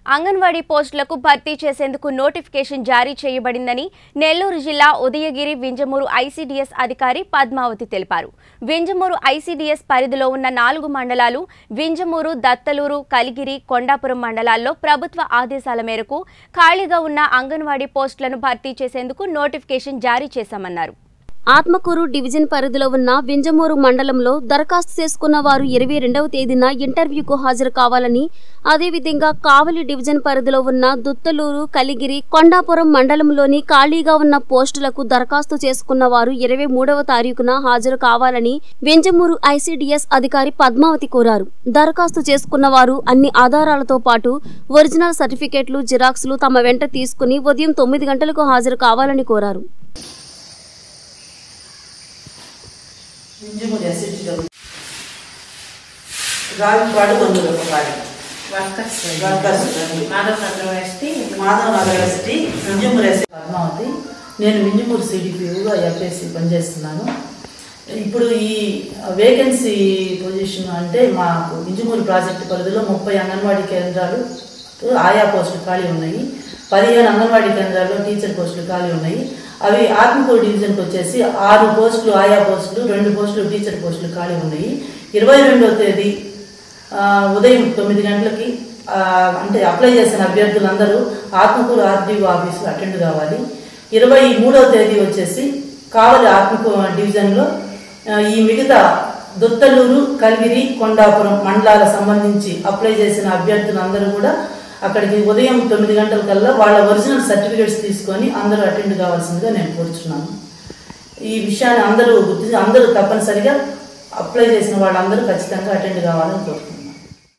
అంగన్వాడీ పోస్టులకు భర్తీ చేసేందుకు నోటిఫికేషన్ జారీ చేయబడిందని నెల్లూరు జిల్లా ఉదయగిరి వింజమూరు ఐసీడీఎస్ అధికారి పద్మావతి తెలిపారు వింజమూరు ఐసీడీఎస్ పరిధిలో ఉన్న నాలుగు మండలాలు వింజమూరు దత్తలూరు కలిగిరి కొండాపురం మండలాల్లో ప్రభుత్వ ఆదేశాల మేరకు ఖాళీగా ఉన్న అంగన్వాడీ పోస్టులను భర్తీ చేసేందుకు నోటిఫికేషన్ జారీ చేశామన్నారు ఆత్మకూరు డివిజన్ పరిధిలో ఉన్న వింజమూరు మండలంలో దరఖాస్తు చేసుకున్న వారు ఇరవై రెండవ తేదీన ఇంటర్వ్యూకు హాజరు కావాలని అదేవిధంగా కావలి డివిజన్ పరిధిలో ఉన్న దుత్తలూరు కలిగిరి కొండాపురం మండలంలోని ఖాళీగా ఉన్న పోస్టులకు దరఖాస్తు చేసుకున్న వారు ఇరవై మూడవ తారీఖున హాజరు కావాలని వింజమూరు ఐసీడీఎస్ అధికారి పద్మావతి కోరారు దరఖాస్తు చేసుకున్న వారు అన్ని ఆధారాలతో పాటు ఒరిజినల్ సర్టిఫికేట్లు జిరాక్స్లు తమ వెంట తీసుకుని ఉదయం తొమ్మిది గంటలకు హాజరు కావాలని కోరారు ఇంజమూరి అసిడ్లో రావిపాడు వందల రూపాయలు వర్కర్స్ వర్కర్స్ మాధవ్ నగర్ వేస్తే మాధవ్ నగర్ ఎస్టీ వింజమూరి ఎస్టీ పద్మావతి నేను వింజమూరు సిడిపిగా ఎఫ్ఎస్సి పనిచేస్తున్నాను ఇప్పుడు ఈ వేకెన్సీ పొజిషన్ అంటే మాకు వింజమూరు ప్రాజెక్టు పరిధిలో ముప్పై అంగన్వాడీ కేంద్రాలు ఆయా పోస్టులు ఖాళీ ఉన్నాయి పదిహేను అంగన్వాడీ కేంద్రాల్లో టీచర్ పోస్టులు ఖాళీ ఉన్నాయి అవి ఆత్మకూరు డివిజన్కి వచ్చేసి ఆరు పోస్టులు ఆయా పోస్టులు రెండు పోస్టులు టీచర్ పోస్టులు ఖాళీ ఉన్నాయి ఇరవై రెండవ తేదీ ఆ, ఉదయం తొమ్మిది గంటలకి ఆ, అంటే అప్లై చేసిన అభ్యర్థులందరూ ఆత్మకూరు ఆర్డీఓ ఆఫీసులో అటెండ్ కావాలి ఇరవై మూడవ తేదీ వచ్చేసి కావలి ఆత్మకూరు డివిజన్లో ఆ, ఈ మిగతా దొత్తలూరు కలిగిరి కొండాపురం మండలాల సంబంధించి అప్లై చేసిన అభ్యర్థులందరూ కూడా అక్కడికి ఉదయం తొమ్మిది గంటల కల్లా వాళ్ళ ఒరిజినల్ సర్టిఫికేట్స్ తీసుకొని అందరూ అటెండ్ కావాల్సిందిగా నేను కోరుచున్నాను ఈ విషయాన్ని అందరూ గుర్తించి అందరూ తప్పనిసరిగా అప్లై చేసిన వాళ్ళందరూ ఖచ్చితంగా అటెండ్ కావాలని కోరుకుంటున్నాను